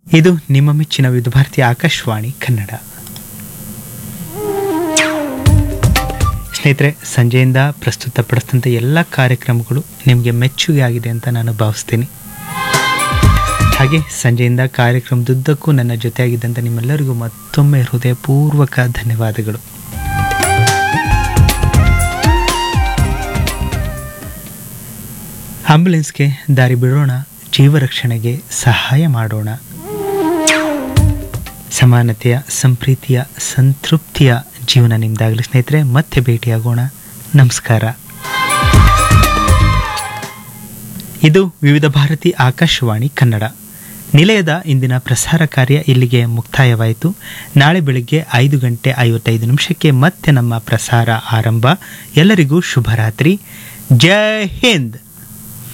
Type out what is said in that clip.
ಇದು ನಿಮ್ಮ ಮೆಚ್ಚಿನ ವಿವಿಧ ಭಾರತೀಯ ಆಕಾಶವಾಣಿ ಕನ್ನಡ ಸ್ನೇಹಿತರೆ ಸಂಜೆಯಿಂದ ಪ್ರಸ್ತುತಪಡಿಸಿದಂಥ ಎಲ್ಲ ಕಾರ್ಯಕ್ರಮಗಳು ನಿಮಗೆ ಮೆಚ್ಚುಗೆ ಆಗಿದೆ ಅಂತ ನಾನು ಭಾವಿಸ್ತೀನಿ ಹಾಗೆ ಸಂಜೆಯಿಂದ ಕಾರ್ಯಕ್ರಮದುದ್ದಕ್ಕೂ ನನ್ನ ಜೊತೆಯಾಗಿದ್ದಂಥ ನಿಮ್ಮೆಲ್ಲರಿಗೂ ಮತ್ತೊಮ್ಮೆ ಹೃದಯಪೂರ್ವಕ ಧನ್ಯವಾದಗಳು ಆಂಬ್ಯುಲೆನ್ಸ್ಗೆ ದಾರಿ ಬಿಡೋಣ ಜೀವ ರಕ್ಷಣೆಗೆ ಸಹಾಯ ಮಾಡೋಣ ಸಮಾನತೆಯ ಸಂಪ್ರೀತಿಯ ಸಂತೃಪ್ತಿಯ ಜೀವನ ನಿಮ್ದಾಗಲಿ ಸ್ನೇಹಿತರೆ ಮತ್ತೆ ಭೇಟಿಯಾಗೋಣ ನಮಸ್ಕಾರ ಇದು ವಿವಿಧ ಭಾರತಿ ಆಕಾಶವಾಣಿ ಕನ್ನಡ ನಿಲಯದ ಇಂದಿನ ಪ್ರಸಾರ ಕಾರ್ಯ ಇಲ್ಲಿಗೆ ಮುಕ್ತಾಯವಾಯಿತು ನಾಳೆ ಬೆಳಿಗ್ಗೆ ಐದು ಗಂಟೆ ಐವತ್ತೈದು ನಿಮಿಷಕ್ಕೆ ಮತ್ತೆ ನಮ್ಮ ಪ್ರಸಾರ ಆರಂಭ ಎಲ್ಲರಿಗೂ ಶುಭರಾತ್ರಿ ಜೈ ಹಿಂದ್